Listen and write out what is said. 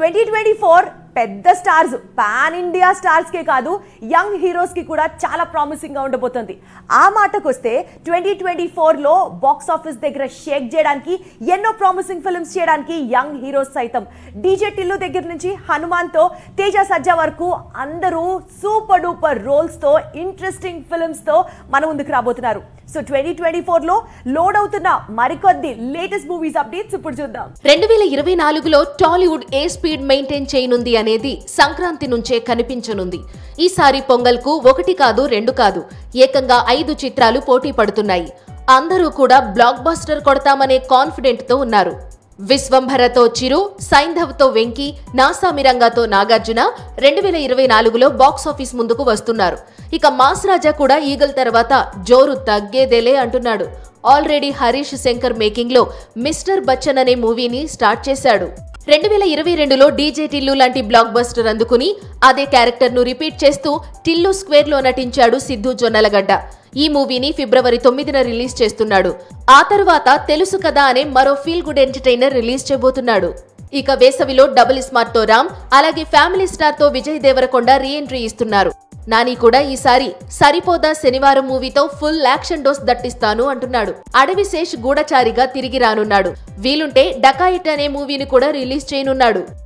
twenty twenty four పెద్ద stars pan India stars కే కాదు యంగ్ హీరోస్ కి కూడా చాలా ప్రామిసింగ్ గా ఉండబోతుంది ఆ మాటకు వస్తే ట్వంటీ ట్వంటీ ఫోర్ లో బాక్స్ ఆఫీస్ దగ్గర షేక్ చేయడానికి ఎన్నో ప్రామిసింగ్ ఫిల్మ్స్ చేయడానికి యంగ్ హీరోస్ సైతం డీజే టిల్లు దగ్గర నుంచి హనుమాన్ తో తేజ సజ్జా వరకు అందరూ సూపర్ డూపర్ రోల్స్ తో ఇంట్రెస్టింగ్ ఫిల్మ్స్ తో మన ముందుకు రాబోతున్నారు సో ట్వంటీ ట్వంటీ ఫోర్ లో లోడ్ అవుతున్న మరికొద్ది లేటెస్ట్ మూవీస్ అప్డేట్స్ ఇప్పుడు చూద్దాం రెండు వేల ఇరవై నాలుగులో టాలీవుడ్ ఏ స్పీడ్ మెయింటైన్ చేయనుంది అనేది సంక్రాంతి నుంచే కనిపించనుంది ఈసారి పొంగల్కు ఒకటి కాదు రెండు కాదు ఏకంగా ఐదు చిత్రాలు పోటీ పడుతున్నాయి అందరూ కూడా బ్లాక్ బస్టర్ కొడతామనే కాన్ఫిడెంట్ తో ఉన్నారు విశ్వంభరతో చిరు సైంధవ్తో వెంకీ నాసామిరంగాతో నాగార్జున రెండు వేల ఇరవై నాలుగులో బాక్స్ ఆఫీస్ ముందుకు వస్తున్నారు ఇక మాస్ రాజా కూడా ఈగల్ తర్వాత జోరు తగ్గేదేలే అంటున్నాడు ఆల్రెడీ హరీష్ శంకర్ మేకింగ్ లో మిస్టర్ బచ్చన్ అనే మూవీని స్టార్ట్ చేశాడు రెండు వేల ఇరవై రెండులో డీజే టిల్లు లాంటి బ్లాక్ బస్టర్ అందుకుని అదే క్యారెక్టర్ ను రిపీట్ చేస్తూ టిల్లు స్క్వేర్ లో నటించాడు సిద్ధు జొన్నలగడ్డ ఈ మూవీని ఫిబ్రవరి తొమ్మిదిన రిలీజ్ చేస్తున్నాడు ఆ తరువాత తెలుసు కదా అనే మరో ఫీల్ గుడ్ ఎంటర్టైనర్ రిలీజ్ చేయబోతున్నాడు ఇక వేసవిలో డబుల్ స్మార్ట్ తో రామ్ అలాగే ఫ్యామిలీ స్టార్ తో విజయ్ దేవరకొండ రీ ఎంట్రీ ఇస్తున్నారు నాని కూడా ఈసారి సరిపోదా శనివారం మూవీతో ఫుల్ యాక్షన్ డోస్ దట్టిస్తాను అంటున్నాడు అడవి శేష్ గూఢచారిగా తిరిగి రానున్నాడు వీలుంటే డకాయిట్ అనే మూవీని కూడా రిలీజ్ చేయనున్నాడు